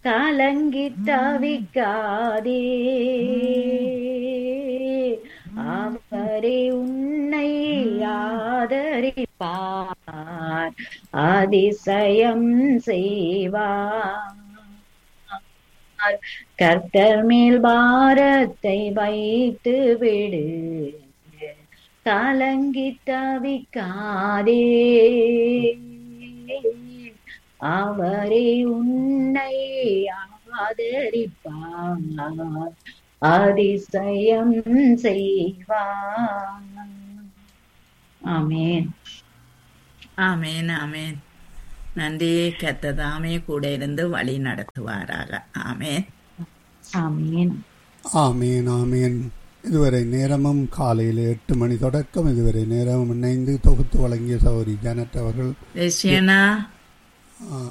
கலங்கி தவிக்காதே அவரே உன்னை ஆதரிப்பார் அதிசயம் செய்வார் கர்த்தர் மேல் பாரத்தை வைத்து விடு கலங்கி தவிக்காதே அவரே உன்னை ஆதரிப்பார் அதிசயம் செய்வார் ஆமேன் ஆமேன் ஆமேன் நன்றி கத்ததாமே கூட இருந்து வழி நடத்துவாராக ஆமேன் ஆமேன் ஆமீன் ஆமீன் இதுவரை நேரமும் காலையில் எட்டு மணி தொடக்கம் இதுவரை நேரமும் இணைந்து தொகுத்து வழங்கிய சௌரி ஜானட் அவர்கள் ரஷ்யனா ஆ,